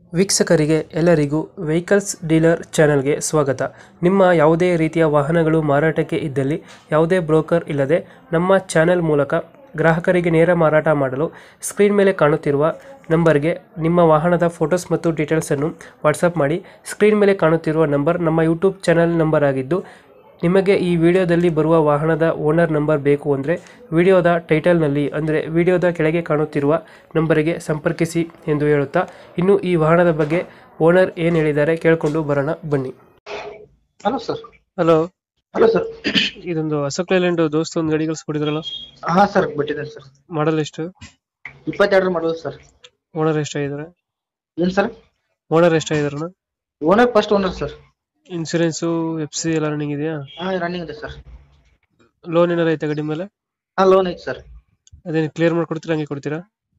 ವೀಕ್ಷಕರಿಗೆ ಎಲ್ಲರಿಗೂ vehicles dealer ಚಾನೆಲ್ಗೆ ಸ್ವಾಗತ ನಿಮ್ಮ ಯಾವುದೇ ರೀತಿಯ ವಾಹನಗಳು ಮಾರಾಟಕ್ಕೆ ಇದ್ದಲ್ಲಿ ಯಾವುದೇ ಬ್ರೋಕರ್ ಇಲ್ಲದೆ ನಮ್ಮ ಚಾನೆಲ್ ಮೂಲಕ ಗ್ರಾಹಕರಿಗೆ ನೇರ ಮಾರಾಟ ಮಾಡಲು ಸ್ಕ್ರೀನ್ ಮೇಲೆ ಕಾಣುತ್ತಿರುವ ನಂಬರ್ಗೆ ನಿಮ್ಮ ವಾಹನದ ಫೋಟೋಸ್ ಮತ್ತು ಡೀಟೇಲ್ಸನ್ನು ವಾಟ್ಸಪ್ ಮಾಡಿ ಸ್ಕ್ರೀನ್ ಮೇಲೆ ಕಾಣುತ್ತಿರುವ ನಂಬರ್ ನಮ್ಮ ಯೂಟ್ಯೂಬ್ ಚಾನೆಲ್ ನಂಬರ್ ಆಗಿದ್ದು ನಿಮಗೆ ಈ ವಿಡಿಯೋದಲ್ಲಿ ಬರುವ ವಾಹನದ ಓನರ್ ನಂಬರ್ ಬೇಕು ಅಂದರೆ ವಿಡಿಯೋದ ಟೈಟಲ್ನಲ್ಲಿ ಅಂದರೆ ವಿಡಿಯೋದ ಕೆಳಗೆ ಕಾಣುತ್ತಿರುವ ನಂಬರಿಗೆ ಸಂಪರ್ಕಿಸಿ ಎಂದು ಹೇಳುತ್ತಾ ಇನ್ನು ಈ ವಾಹನದ ಬಗ್ಗೆ ಓನರ್ ಏನು ಹೇಳಿದ್ದಾರೆ ಕೇಳಿಕೊಂಡು ಬರೋಣ ಬನ್ನಿ hello sir hello hello sir ಇದೊಂದು ಅಶೋಕ್ ಲೈಲ್ಯಾಂಡ್ ದೋಸ್ತ ಒಂದು ಗಾಡಿ ಕಳಿಸ್ಕೊಡಿದ್ರಲ್ಲ ಹಾ ಸರ್ ಬಿಟ್ಟಿದ್ದೇನೆ ಸರ್ ಮಾಡಲ್ ಎಷ್ಟು ಇಪ್ಪತ್ತೆರಡು ಮಾಡೋದು ಸರ್ ಓನರ್ ಎಷ್ಟಾಗಿದ್ದಾರೆ ಏನ್ ಸರ್ ಓನರ್ ಎಷ್ಟಾಗಿದಾರಣ owner first owner sir insurance F C ಎಲ್ಲ ರನ್ನಿಂಗ್ ಇದೆಯಾ ಹಾ ರನ್ನಿಂಗ್ ಇದೆ ಸರ್ ಲೋನ್ ಏನಾರ ಐತೆ ಗಾಡಿ ಮೇಲೆ ಹಾ ಲೋನ್ ಐತೆ ಸರ್ ಅದೇನು ಕ್ಲಿಯರ್ ಮಾಡ್ಕೊಡ್ತೀರಾ ಹಂಗೆ ಕೊಡ್ತೀರಾ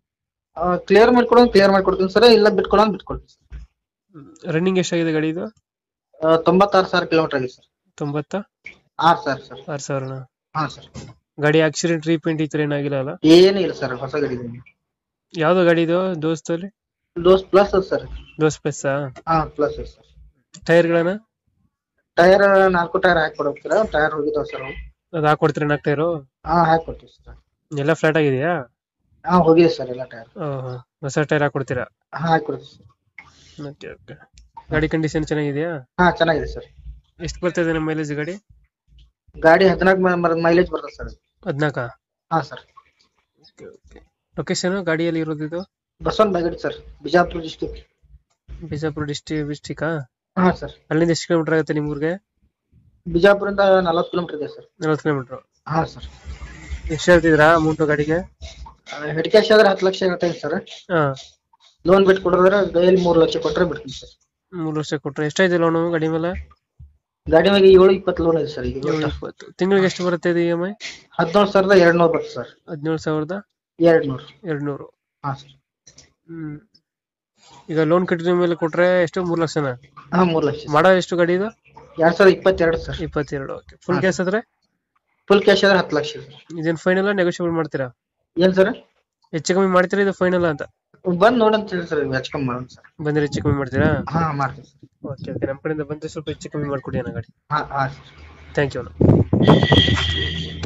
ಕ್ಲಿಯರ್ ಮಾಡ್ಕೊಡೋದು ಕ್ಲಿಯರ್ ಮಾಡ್ಕೊಡ್ತೀನಿ ಸರ್ ಇಲ್ಲ ಬಿಟ್ಕೊಡೋದು ಬಿಟ್ಕೊಡ್ತೀನಿ ಸರ್ ರನ್ನಿಂಗ್ ಎಷ್ಟಾಗಿದೆ ಗಾಡಿ ಇದು ತೊಂಬತ್ತಾರು ಸಾವಿರ ಕಿಲೋಮೀಟರ್ ಆಗಿದೆ ಸರ್ ತೊಂಬತ್ತ ಆರು ಸರ್ ಸರ್ ಆರು ಸಾವಿರನ ಹಾ ಸರ್ ಗಾಡಿ ಆಕ್ಸಿಡೆಂಟ್ ರೀಪೇಂಟ್ ಈ ಥರ ಏನಾಗಿಲ್ಲ ಅಲ್ಲ ಏನೂ ಇಲ್ಲ ಸರ್ ಹೊಸ ಗಾಡಿ ಇದೆ ಯಾವ್ದು ಗಾಡಿ ಇದು ದೋಸ್ತಲ್ಲಿ Dost plus sir Dost plus ಹಾ ಪ್ಲಸ್ ಸರ್ ಟೈರ್ಗಳನ್ನ ಟೈರ್ ನಾಲ್ಕು ಟೈರ್ ಹಾಕಿ ಕೊಡೋಗ್ತೀರಾ ಟೈರ್ ಹೋಗಿದಾವ ಸರ್ ಅವು ಅದು ಹಾಕೊಡ್ತೀರಾ ನಾಲ್ಕು ಟೈರು ಹಾ ಹಾಕಿ ಕೊಡ್ತೀವಿ ಸರ್ ಎಲ್ಲ ಫ್ಲಾಟ್ ಆಗಿದೆಯಾ ಹಾ ಹೋಗಿದೆ ಸರ್ ಎಲ್ಲ ಟೈರ್ ಓಹೋ ಹೊಸ ಟೈರ್ ಹಾಕೊಡ್ತೀರಾ ಹಾ ಹಾಕಿ ಕೊಡ್ತೀವಿ ಸರ್ ಓಕೆ ಓಕೆ ಗಾಡಿ ಕಂಡೀಷನ್ ಚೆನ್ನಾಗಿದೆಯಾ ಹಾ ಚೆನ್ನಾಗಿದೆ ಸರ್ ಎಷ್ಟು ಬರ್ತಾ ನಮ್ಮ ಮೈಲೇಜ್ ಗಾಡಿ ಗಾಡಿ ಹದಿನಾಲ್ಕು ಮೈಲೇಜ್ ಬರ್ತದೆ ಸರ್ ಹದಿನಾಲ್ಕ ಹಾ ಸರ್ ಓಕೆ ಓಕೆ ಲೊಕೇಶನ್ ಗಾಡಿಯಲ್ಲಿ ಇರೋದು ಇದು ಬಸವನ್ ಬಾಗೇಟ್ ಸರ್ ಬಿಜಾಪುರ ಡಿಸ್ಟಿಕ್ ಬಿಜಾಪುರ ಡಿಸ್ಟಿ ಡಿಸ್ಟಿಕಾ ಹಾ ಸರ್ ಅಲ್ಲಿಂದ ಎಷ್ಟು ಕಿಲೋಮೀಟರ್ ಆಗುತ್ತೆ ನಿಮ್ಮ ಊರಿಗೆ ಬಿಜಾಪುರಿಂದ ನಲವತ್ತು ಕಿಲೋಮೀಟರ್ ಇದೆ ಸರ್ ನಲ್ವತ್ತು ಕಿಲೋಮೀಟ್ರು ಹಾ ಸರ್ ಎಷ್ಟು ಹೇಳ್ತಿದ್ರಾ ಅಮೌಂಟು ಗಾಡಿಗೆ ಹೆಡ್ ಕ್ಯಾಶ್ ಆದ್ರೆ ಹತ್ತು ಲಕ್ಷ ಹೇಳ್ತೇನೆ ಸರ್ ಹಾಂ ಲೋನ್ ಬಿಟ್ಟು ಕೊಡೋದ್ರೆ ಕೈಯಲ್ಲಿ ಮೂರು ಲಕ್ಷ ಕೊಟ್ಟರೆ ಬಿಡ್ತೀನಿ ಸರ್ ಮೂರು ವರ್ಷ ಕೊಟ್ಟರೆ ಎಷ್ಟಾಯ್ತು ಲೋನು ಗಾಡಿ ಮೇಲೆ ಗಾಡಿ ಮೇಲೆ ಏಳು ಇಪ್ಪತ್ತು ಲೋನ್ ಇದೆ ಸರ್ ಈಗ ಏಳು ಇಪ್ಪತ್ತು ತಿಂಗಳಿಗೆ ಎಷ್ಟು ಬರುತ್ತೆ ಇದು ಇ ಎಮ್ ಐ ಹದಿನೇಳು ಸಾವಿರದ ಎರಡು ನೂರು ಬರ್ತದೆ ಸರ್ ಹದಿನೇಳು ಸಾವಿರದ ಎರಡು ನೂರು ಎರಡು ನೂರು ಹಾ ಸರ್ ಹ್ಮ್ ಈಗ ಲೋನ್ ಕಟ್ಟಿದ ಮೇಲೆ ಕೊಟ್ರೆ ಎಷ್ಟು ಮೂರು ಲಕ್ಷನ ಹಾ ಮೂರು ಲಕ್ಷ ಮಾಡೋ ಎಷ್ಟು ಗಾಡಿ ಇದು ಎರಡ್ ಸಾವಿರದ ಇಪ್ಪತ್ತೆರಡು ಸರ್ ಇಪ್ಪತ್ತೆರಡು ಓಕೆ ಫುಲ್ ಹಾ. ಕ್ಯಾಶ್ ಆದ್ರೆ ಫುಲ್ ಕ್ಯಾಶ್ ಆದ್ರೆ ಹತ್ತು ಲಕ್ಷ ಸರ್ ಇದೇನು ಫೈನಲ್ ನೆಗೋಷಿಯಬಲ್ ಮಾಡ್ತೀರಾ ಏನ್ ಸರ್ ಹೆಚ್ಚು ಕಮ್ಮಿ ಮಾಡ್ತೀರಾ ಇದು ಫೈನಲ್ ಅಂತ ಬಂದ್ ನೋಡಂತ ಹೇಳಿ ಸರ್ ಹೆಚ್ಚು ಕಮ್ಮಿ ಮಾಡೋಣ ಸರ್ ಬಂದ್ರೆ ಹೆಚ್ಚು ಕಮ್ಮಿ ಮಾಡ್ತೀರಾ ಹಾ ಮಾಡ್ತೀವಿ ಸರ್ ಓಕೆ ಓಕೆ ನಮ್ಮ ಕಡೆಯಿಂದ ಬಂದ್ರೆ ಸ್ವಲ್ಪ ಹೆಚ್ಚು ಕಮ್ಮಿ ಮಾಡ್ಕೊಡಿ ಅಣ್ಣ ಗಾಡಿ ಹಾ ಹಾ ಸರ್ ಥ್ಯಾಂಕ್ ಯು ಅಣ್ಣ